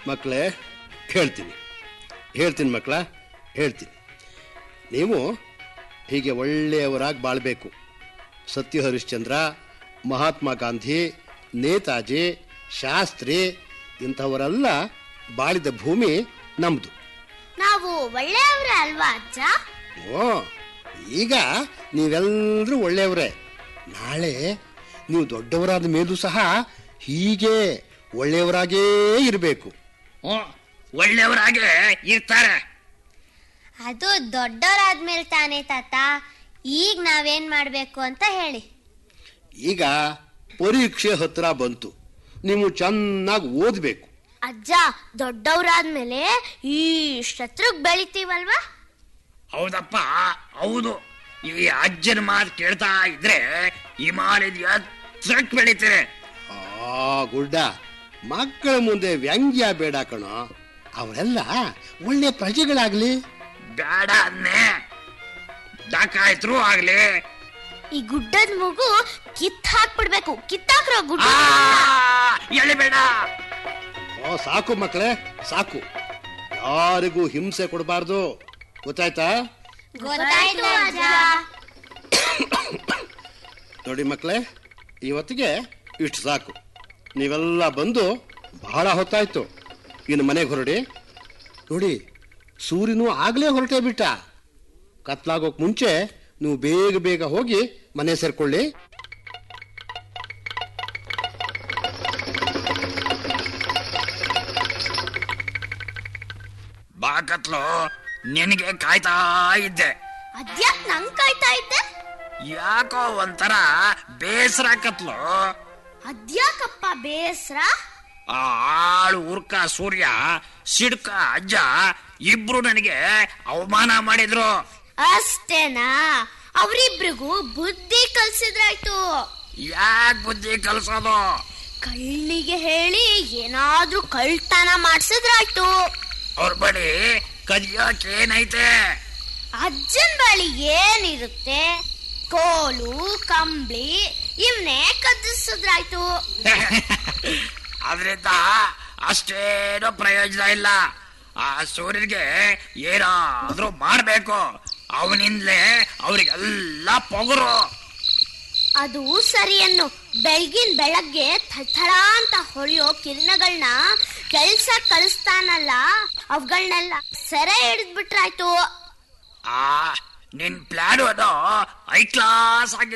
ಮಕ್ಕಳೇ ಹೇಳ್ತೀನಿ ಹೇಳ್ತೀನಿ ಮಕ್ಕಳ ಹೇಳ್ತೀನಿ ನೀವು ಹೀಗೆ ಒಳ್ಳೆಯವರಾಗಿ ಬಾಳಬೇಕು ಸತ್ಯ ಹರಿಶ್ಚಂದ್ರ ಮಹಾತ್ಮ ಗಾಂಧಿ ನೇತಾಜಿ ಶಾಸ್ತ್ರಿ ಇಂಥವರೆಲ್ಲ ಬಾಳಿದ ಭೂಮಿ ನಮ್ಮದು ನಾವು ಒಳ್ಳೆಯವರೇ ಅಲ್ವಾ ಅಜ್ಜ ಓ ಈಗ ನೀವೆಲ್ಲರೂ ಒಳ್ಳೆಯವರೇ ನಾಳೆ ನೀವು ದೊಡ್ಡವರಾದ ಮೇಲೂ ಸಹ ಹೀಗೆ ಒಳ್ಳೆಯವರಾಗೇ ಇರಬೇಕು ಹ್ಮ್ ಒಳ್ಳೆಯವರಾಗೆ ಇರ್ತಾರೆ ಅದು ದೊಡ್ಡವರಾದ್ಮೇಲೆ ತಾನೇ ತಾತ ಈಗ ನಾವೇನ್ ಮಾಡ್ಬೇಕು ಅಂತ ಹೇಳಿ ಈಗ ಪರೀಕ್ಷೆ ಹತ್ರ ಬಂತು ನೀವು ಚೆನ್ನಾಗಿ ಓದಬೇಕು ಅಜ್ಜ ದೊಡ್ಡವರಾದ್ಮೇಲೆ ಈ ಶತ್ರುಗ್ ಬೆಳಿತೀವಲ್ವಾ ಹೌದಪ್ಪ ಹೌದು ಈ ಅಜ್ಜನ ಮಾತು ಕೇಳ್ತಾ ಇದ್ರೆ ಹಿಮಾಲಯದ ಎತ್ತರಕ್ಕೆ ಬೆಳಿತಾರೆ ಆ ಗುಡ್ಡ ಮಕ್ಕಳ ಮುಂದೆ ವ್ಯಂಗ್ಯ ಬೇಡ ಕಣೋ ಅವರೆಲ್ಲ ಒಳ್ಳೆ ಪ್ರಜೆಗಳಾಗ್ಲಿ ಬೇಡ ಅನ್ನೆ ಡಕಾಯ್ತರು ಆಗ್ಲಿ ಈ ಗುಡ್ಡದ ಮಗು ಕಿತ್ ಹಾಕ್ಬಿಡ್ಬೇಕು ಕಿತ್ತಾಕ್ರೋ ಗುಡ್ಡ ಆ, ಎಳಿಬೇಡ ಓ ಸಾಕು ಮಕ್ಕಳೇ ಸಾಕು ಯಾರಿಗೂ ಹಿಂಸೆ ಕೊಡಬಾರ್ದು ಗೊತ್ತಾಯ್ತಾ ಗೊತ್ತಾಯ್ತು ಅಜ್ಜ ನೋಡಿ ಮಕ್ಕಳೇ ಇವತ್ತಿಗೆ ಇಷ್ಟು ಸಾಕು ನೀವೆಲ್ಲ ಬಂದು ಬಹಳ ಹೊತ್ತಾಯ್ತು ಇನ್ನು ಮನೆಗೆ ಹೊರಡಿ ನೋಡಿ ಸೂರ್ಯನು ಆಗಲೇ ಹೊರಟೇ ಬಿಟ್ಟ ಕತ್ಲಾಗೋಕ್ ಮುಂಚೆ ನೀವು ಬೇಗ ಬೇಗ ಹೋಗಿ ಮನೆ ಸೇರ್ಕೊಳ್ಳಿ ಬಾಕತ್ಲು ನಿನಗೆ ಕಾಯ್ತಾ ಇದ್ದೆ ಅದ್ಯಾಕ್ ನಂಗ್ ಕಾಯ್ತಾ ಇದ್ದೆ ಯಾಕೋ ಒಂಥರ ಬೇಸರ ಕತ್ಲು ಅದ್ಯಾಕಪ್ಪ ಬೇಸ್ರ ಆ ಆಳು ಉರ್ಕ ಸೂರ್ಯ ಸಿಡ್ಕ ಅಜ್ಜ ಇಬ್ರು ನನಗೆ ಅವಮಾನ ಮಾಡಿದ್ರು ಅಷ್ಟೇನಾ ಅವರಿಬ್ರಿಗೂ ಬುದ್ಧಿ ಕಲ್ಸಿದ್ರಾಯ್ತು ಯಾಕೆ ಬುದ್ಧಿ ಕಲ್ಸೋದು ಕಳ್ಳಿಗೆ ಹೇಳಿ ಏನಾದ್ರೂ ಕಳ್ತನ ಮಾಡ್ಸಿದ್ರಾಯ್ತು ಅವ್ರ ಬಳಿ ಕದಿಯೋಕ್ ಏನೈತೆ ಅಜ್ಜನ್ ಬಳಿ ಏನಿರುತ್ತೆ ಕೋಲು ಕಂಬ್ಳಿ ಇವನ್ನೇ ಕದ್ದಿಸಿದ್ರಾಯ್ತು ಅದರಿಂದ ಅಷ್ಟೇನೋ ಪ್ರಯೋಜನ ಇಲ್ಲ ಆ ಸೂರ್ಯನಿಗೆ ಏನಾದ್ರೂ ಮಾಡ್ಬೇಕು ಅವನಿಂದಲೇ ಅವರಿಗೆಲ್ಲ ಪೊಗರು ಅದು ಸರಿಯನ್ನು ಬೆಳಗಿನ ಬೆಳಗ್ಗೆ ಥಳ ಅಂತ ಹೊಳೆಯೋ ಕಿರಣಗಳನ್ನ ಕೆಲ್ಸ ಕಳಿಸ್ತಾನಲ್ಲ ಅವುಗಳನ್ನೆಲ್ಲ ಸೆರೆ ಹಿಡಿದ್ಬಿಟ್ರಾಯ್ತು ಆ ನಿನ್ ಪ್ಲಾನ್ ಅದು ಹೈ ಕ್ಲಾಸ್ ಆಗಿದೆ